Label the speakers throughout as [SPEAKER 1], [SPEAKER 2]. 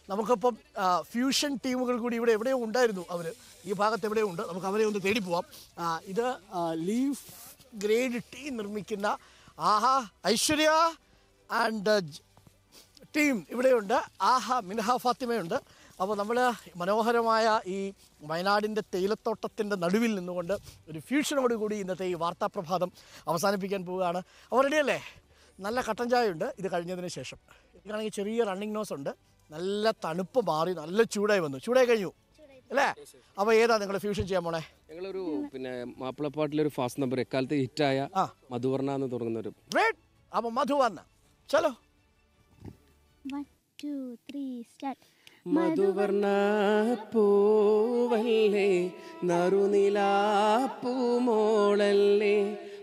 [SPEAKER 1] നമുക്കിപ്പം ആ, ഫ്യൂഷൻ ടീമുകൾ കൂടി ഇവിടെ എവിടെയോ ഉണ്ടായിരുന്നു അവർ ഈ ഭാഗത്ത് എവിടെയോ ഉണ്ട് നമുക്ക് അവരെ ഒന്ന് തേടി പോവാം ആ, ഇത് ആ, ലീഫ് ഗ്രേഡ് ടീ നിർമ്മിക്കുന്ന ആഹാ ഐശ്വര്യ ആൻഡ് ടീം ഇവിടെയുണ്ട് ആഹ മിൻഹ ഫാത്തിമയുണ്ട് അപ്പോൾ നമ്മൾ മനോഹരമായ ഈ വയനാടിൻ്റെ തേയിലത്തോട്ടത്തിൻ്റെ നടുവിൽ നിന്നുകൊണ്ട് ഒരു ഫ്യൂഷനോട് കൂടി ഇന്നത്തെ ഈ വാർത്താപ്രഭാതം അവസാനിപ്പിക്കാൻ പോവുകയാണ് അപ്പോൾ റെഡിയല്ലേ നല്ല കട്ടൻ ചായ ഉണ്ട് ഇത് കഴിഞ്ഞതിന് ശേഷം ഇതാണെങ്കിൽ ചെറിയ റണ്ണിങ് നോസ് ഉണ്ട് നല്ല തണുപ്പ് മാറി നല്ല ചൂടായി വന്നു ചൂടായി കഴിഞ്ഞു അല്ലേ അപ്പോൾ ഏതാ നിങ്ങൾ ഫ്യൂഷൻ ചെയ്യാൻ പോണേ
[SPEAKER 2] ഞങ്ങളൊരു പിന്നെ മാപ്പിളപ്പാട്ടിലൊരു ഫാസ്റ്റ് നമ്പർ എക്കാലത്ത് ഹിറ്റായ
[SPEAKER 1] ആ.
[SPEAKER 2] മധുവർണ എന്ന് തുടങ്ങുന്ന ഒരു
[SPEAKER 1] റെഡ് അപ്പോൾ മധു വന്ന ചലോ
[SPEAKER 3] One, two, three, start.
[SPEAKER 2] മധുവർണ പൂവല്ലേ നറുനിലാപ്പൂമോളല്ലേ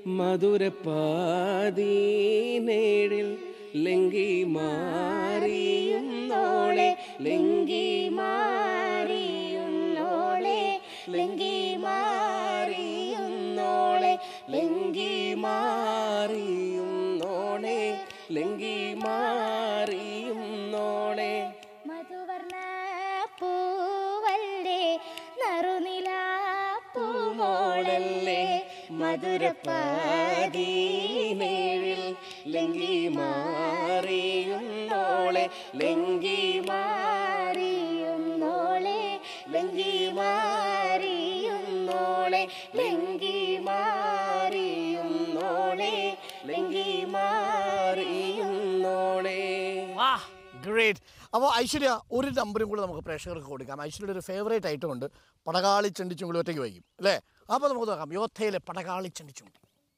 [SPEAKER 2] മധുരപ്പാതീനേഴിൽ ലെങ്കി മാറിയും നോളെ ലെങ്കി മാറിയും നോളെ ലെങ്കി മാറിയും നോളെ ലെങ്കി മാറിയും നോളെ ലെങ്കി മാറിയും നോളെ
[SPEAKER 3] മധുവർണ്ണ പൂവല്ലേ നറുനില പൂമോളല്ലേ
[SPEAKER 2] മധുരപ്പാതീനേഴിൽ ലെങ്കി മാറിയും നോളെ ലെങ്കി
[SPEAKER 3] മാറിയും നോളെ
[SPEAKER 2] ലെങ്കി മാറിയും നോളെ ലെങ്കി മാറിയും നോളെ ലെങ്കി മാറിയും നോളെ
[SPEAKER 1] വാ ഗ്രേറ്റ് അപ്പോൾ ഐശ്വര്യ ഒരു നമ്പറും കൂടെ നമുക്ക് പ്രേക്ഷകർക്ക് കൊടുക്കാം ഐശ്വര്യയുടെ ഒരു ഫേവറേറ്റ് ഐറ്റം ഉണ്ട് പടകാളി ചണ്ടിച്ചുങ്കുളി ഒറ്റയ്ക്ക് വയ്ക്കും അല്ലേ അപ്പോൾ നമുക്ക് നോക്കാം യോദ്ധയിലെ പടകാളി ചണ്ടിച്ചുങ്കുളി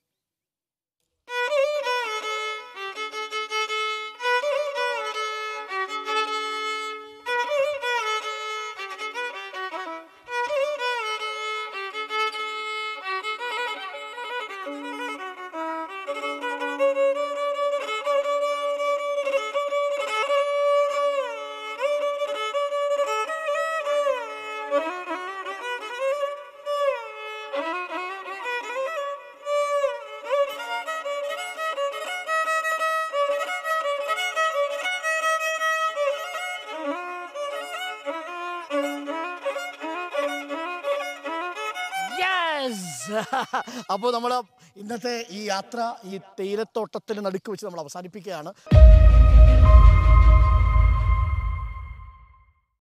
[SPEAKER 1] യെസ് അപ്പോൾ നമ്മൾ ഇന്നത്തെ ഈ യാത്ര ഈ തേയിലത്തോട്ടത്തിന് നടുക്ക് വെച്ച് നമ്മൾ അവസാനിപ്പിക്കുകയാണ്